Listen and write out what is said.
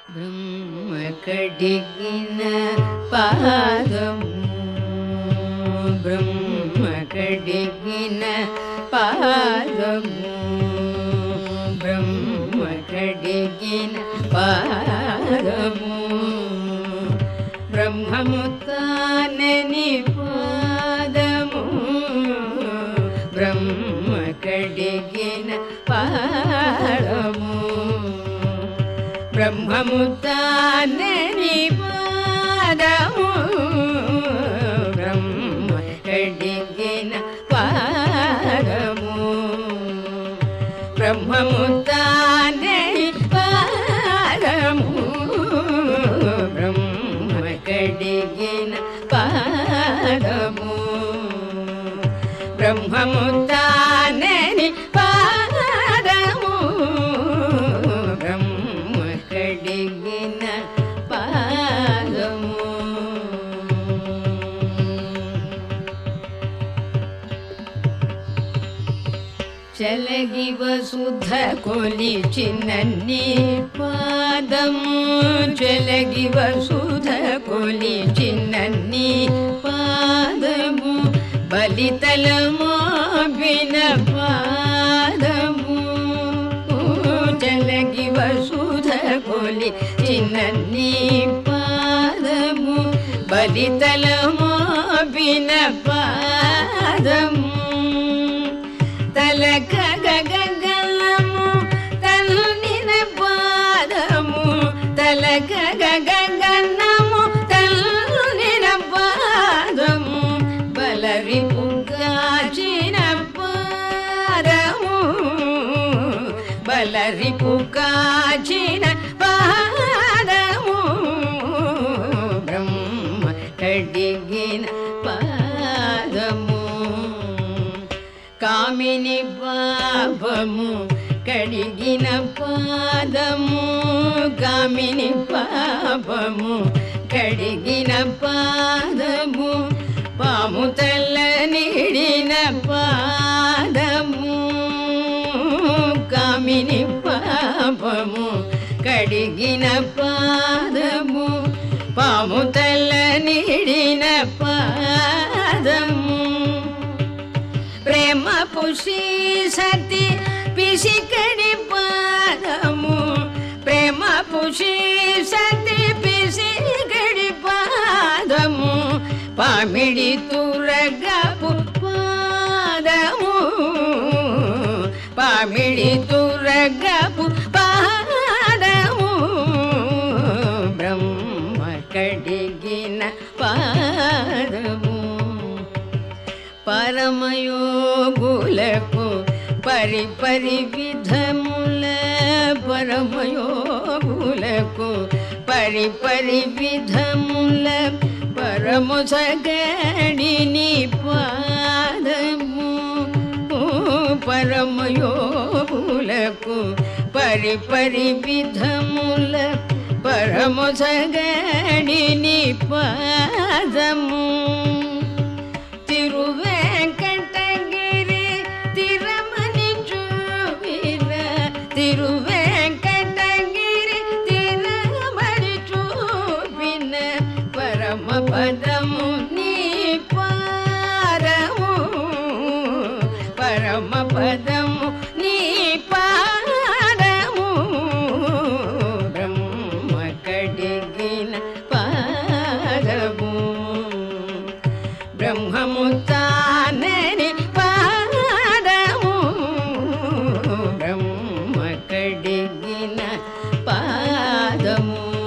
బ్రహ్మ కడిగిన పాదము బ్రహ్మ కడిగిన పాదము బ్రహ్మ కడిగిన పాదము బ్రహ్మము తానని పాదము బ్రహ్మ కడిగిన పాదము బ్రహ్మము తానని పాదము బ్రహ్మ కడిగిన పాదము బ్రహ్మము తానని పాదము బ్రహ్మ కడిగిన పాదము బ్రహ్మము తానని పాదము బ్రహ్మ కడిగిన పాదము చలగి వసుధ కొలిచినన్ని పాదము చలగి వసుధ కొలిచినన్ని పాదము బలితలమో విన పాదము చలగి వసుధ కొలి చిన్నన్ని పాదము బలితలమో విన పాదము తలక గగలము తల్లిన పాదము తలక గగనము తల్లిన పాదము బలరి పుగాచిన పాదము బలరి పుగాచిన పాదము బ్రహ్మ కడిగిన పాదము కామిని పాపము కడిగిన పాదము కామిని పాపము కడిగిన పాదము పాము తల్ల నిడిన పాదము కామిని పాపము కడిగిన పాదము పాము తల్ల నిడిన పాదము ప్రేమ పుషి సతి పిసికడి పాదము ప్రేమ పుషి సతి పిసికడి పాదము పామిడి తురగపు పాదము పామిడి తురగపు పాదము బ్రహ్మ కడిగిన పాదము పరమయోగులకు పరి పరి విధముల పరమయోగులకు పరి పరి విధముల పరము సగడిని పాదము పరమయోగులకు పరి పరి విధముల పరము సగడిని పాదము తిరువేంకటగిరి తిరమని చూపిన తిరువేంకటగిరి తిరమని చూపిన పరమ పదము నీ పారము పరమ పదము నీ పారము బ్రహ్మ కడిగిన పాదము బ్రహ్మము తానని పాదము బ్రహ్మ కడిగిన పాదము